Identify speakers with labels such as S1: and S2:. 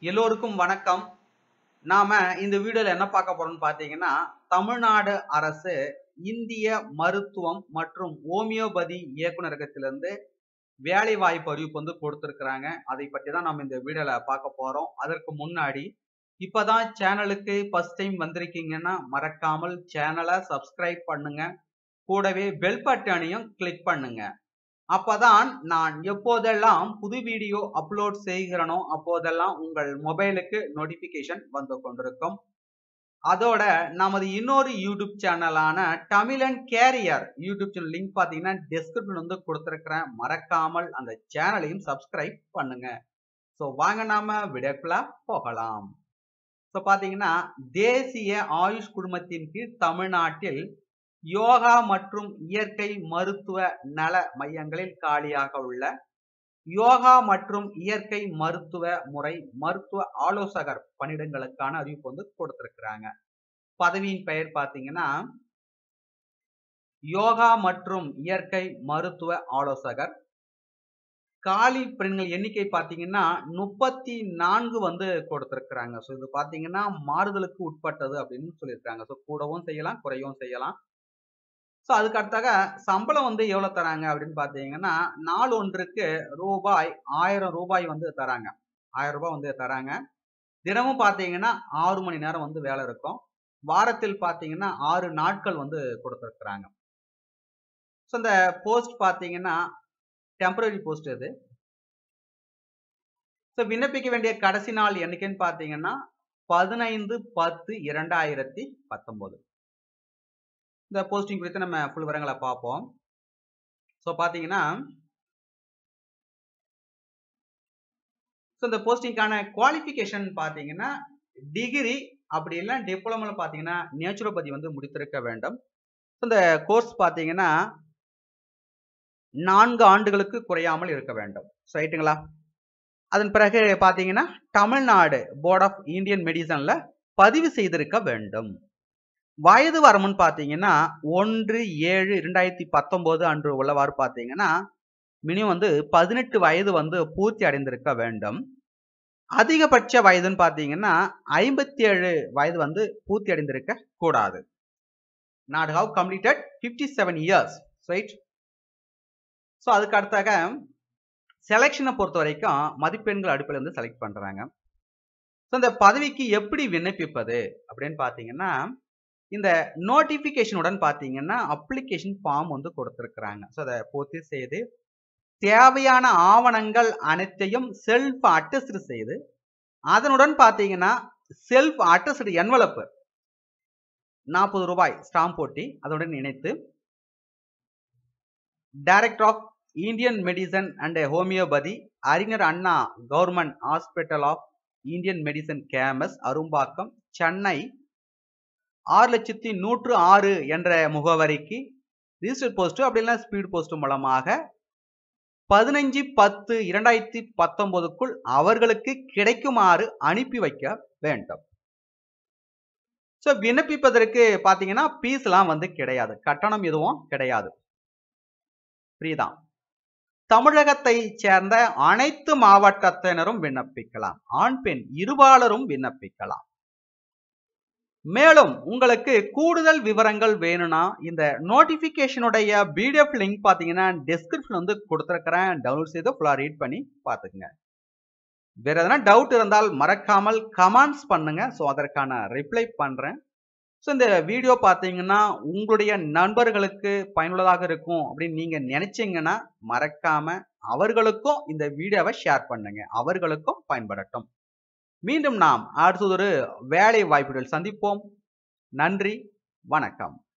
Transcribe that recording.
S1: எல்லோருக்கும் வணக்கம் நாம இந்த வீடியோல என்ன பார்க்க போறோம்னு பாத்தீங்கன்னா தமிழ்நாடு அரசு இந்திய மருத்துவம் மற்றும் ஹோமியோபதி இயக்குநரகத்திலிருந்து வேலை வாய்ப்பு அறிவிப்பு வந்து கொடுத்துருக்குறாங்க அதை பற்றி தான் நம்ம இந்த வீடியோல பார்க்க போறோம் அதற்கு முன்னாடி இப்பதான் சேனலுக்கு ஃபர்ஸ்ட் டைம் வந்திருக்கீங்கன்னா மறக்காமல் சேனலை சப்ஸ்கிரைப் பண்ணுங்க கூடவே பெல் பட்டனையும் கிளிக் பண்ணுங்க அப்பதான் நான் எப்போதெல்லாம் புது வீடியோ அப்லோட் செய்கிறனோ அப்போதெல்லாம் உங்கள் மொபைலுக்கு நோட்டிபிகேஷன் வந்து கொண்டிருக்கும் அதோட நமது இன்னொரு யூடியூப் சேனலான Tamilan career YouTube channel link பார்த்தீங்கன்னா டெஸ்கிரிப்ஷன் வந்து கொடுத்துருக்கிறேன் மறக்காமல் அந்த சேனலையும் சப்ஸ்கிரைப் பண்ணுங்க ஸோ வாங்க நாம விடக்குள்ள போகலாம் ஸோ பார்த்தீங்கன்னா தேசிய ஆயுஷ் குழுமத்தின் கீழ் தமிழ்நாட்டில் யோகா மற்றும் இயற்கை மருத்துவ நல மையங்களில் காலியாக உள்ள யோகா மற்றும் இயற்கை மருத்துவ முறை மருத்துவ ஆலோசகர் பணியிடங்களுக்கான அறிவிப்பு வந்து கொடுத்திருக்கிறாங்க பதவியின் பெயர் பார்த்தீங்கன்னா யோகா மற்றும் இயற்கை மருத்துவ ஆலோசகர் காலி பெண்கள் எண்ணிக்கை பார்த்தீங்கன்னா முப்பத்தி நான்கு வந்து கொடுத்திருக்கிறாங்க ஸோ இது பார்த்தீங்கன்னா மாறுதலுக்கு உட்பட்டது அப்படின்னு சொல்லியிருக்காங்க ஸோ கூடவும் செய்யலாம் குறையவும் செய்யலாம் ஸோ அதுக்கு அடுத்தாக சம்பளம் வந்து எவ்வளோ தராங்க அப்படின்னு பார்த்தீங்கன்னா நாள் ஒன்றுக்கு ரூபாய் ஆயிரம் ரூபாய் வந்து தராங்க ஆயிரம் ரூபாய் வந்து தராங்க தினமும் பார்த்தீங்கன்னா ஆறு மணி நேரம் வந்து வேலை இருக்கும் வாரத்தில் பார்த்தீங்கன்னா ஆறு நாட்கள் வந்து கொடுத்துருக்குறாங்க ஸோ இந்த போஸ்ட் பார்த்தீங்கன்னா டெம்பரரி போஸ்ட் இது ஸோ விண்ணப்பிக்க வேண்டிய கடைசி நாள் என்னைக்குன்னு பார்த்தீங்கன்னா பதினைந்து பத்து இரண்டாயிரத்தி பத்தொம்போது இந்த போஸ்டிங் குறித்து நம்ம ஃபுல் விவரங்களை பார்ப்போம் ஸோ பார்த்தீங்கன்னா ஸோ இந்த போஸ்டிங்கான குவாலிஃபிகேஷன் பார்த்தீங்கன்னா டிகிரி அப்படி இல்லை டிப்ளமோவில் பார்த்தீங்கன்னா நேச்சுரோபதி வந்து முடித்திருக்க வேண்டும் ஸோ இந்த கோர்ஸ் பார்த்தீங்கன்னா நான்கு ஆண்டுகளுக்கு குறையாமல் இருக்க வேண்டும் ஸோ ரைட்டுங்களா அதன் பிறகு பார்த்தீங்கன்னா தமிழ்நாடு போர்ட் ஆஃப் இந்தியன் மெடிசனில் பதிவு செய்திருக்க வேண்டும் வயது வரமுன்னு பார்த்தீங்கன்னா ஒன்று ஏழு இரண்டாயிரத்தி பத்தொம்போது அன்று உள்ளவாறு பார்த்தீங்கன்னா மினிமம் வந்து பதினெட்டு வயது வந்து பூர்த்தி அடைந்திருக்க வேண்டும் அதிகபட்ச வயதுன்னு பார்த்தீங்கன்னா ஐம்பத்தி ஏழு வயது வந்து பூர்த்தி அடைந்திருக்க கூடாது not have completed fifty seven years right so அதுக்கு அடுத்தாக செலெக்ஷனை பொறுத்த வரைக்கும் மதிப்பெண்கள் அடிப்படையில் வந்து செலக்ட் பண்ணுறாங்க ஸோ இந்த பதவிக்கு எப்படி விண்ணப்பிப்பது அப்படின்னு பார்த்தீங்கன்னா இந்த நோட்டிஃபிகேஷனுடன் பார்த்தீங்கன்னா அப்ளிகேஷன் ஃபார்ம் வந்து கொடுத்துருக்குறாங்க ஸோ அதை பூர்த்தி செய்து தேவையான ஆவணங்கள் அனைத்தையும் செல்ஃப் அட்டஸ்டு செய்து அதனுடன் பார்த்தீங்கன்னா செல்ஃப் அட்டஸ்டு என்வலப்பு நாற்பது ரூபாய் ஸ்டாம்ப் போட்டி அதனுடன் இணைத்து director of Indian medicine and homeopathy Arignar Anna government hospital of Indian medicine campus Arumbakkam Chennai ஆறு லட்சத்தி நூற்று ஆறு என்ற முகவரிக்கு ரிஜிஸ்டர் போஸ்ட் அப்படின்னா ஸ்பீட் போஸ்ட் மூலமாக பதினஞ்சு பத்து இரண்டாயிரத்தி பத்தொன்பதுக்குள் அவர்களுக்கு கிடைக்குமாறு அனுப்பி வைக்க வேண்டும் ஸோ விண்ணப்பிப்பதற்கு பார்த்தீங்கன்னா ஃபீஸ்லாம் வந்து கிடையாது கட்டணம் எதுவும் கிடையாது ஃப்ரீதான் தமிழகத்தை சேர்ந்த அனைத்து மாவட்டத்தினரும் விண்ணப்பிக்கலாம் ஆண் பெண் இருபாலரும் விண்ணப்பிக்கலாம் மேலும் உங்களுக்கு கூடுதல் விவரங்கள் வேணும்னா இந்த நோட்டிபிகேஷனுடைய பிடிஎஃப் லிங்க் பார்த்தீங்கன்னா டிஸ்கிரிப்ஷன் வந்து கொடுத்துருக்கிறேன் டவுன்லோட் செய்து ஃபுல்லாக ரீட் பண்ணி பார்த்துக்குங்க வேற எதனா டவுட் இருந்தால் மறக்காமல் கமெண்ட்ஸ் பண்ணுங்க ஸோ அதற்கான ரிப்ளை பண்ணுறேன் ஸோ இந்த வீடியோ பார்த்தீங்கன்னா உங்களுடைய நண்பர்களுக்கு பயனுள்ளதாக இருக்கும் அப்படின்னு நீங்கள் நினைச்சீங்கன்னா மறக்காம அவர்களுக்கும் இந்த வீடியோவை ஷேர் பண்ணுங்க அவர்களுக்கும் பயன்படட்டும் மீண்டும் நாம் அடுத்ததொரு வேலை வாய்ப்புகள் சந்திப்போம் நன்றி வணக்கம்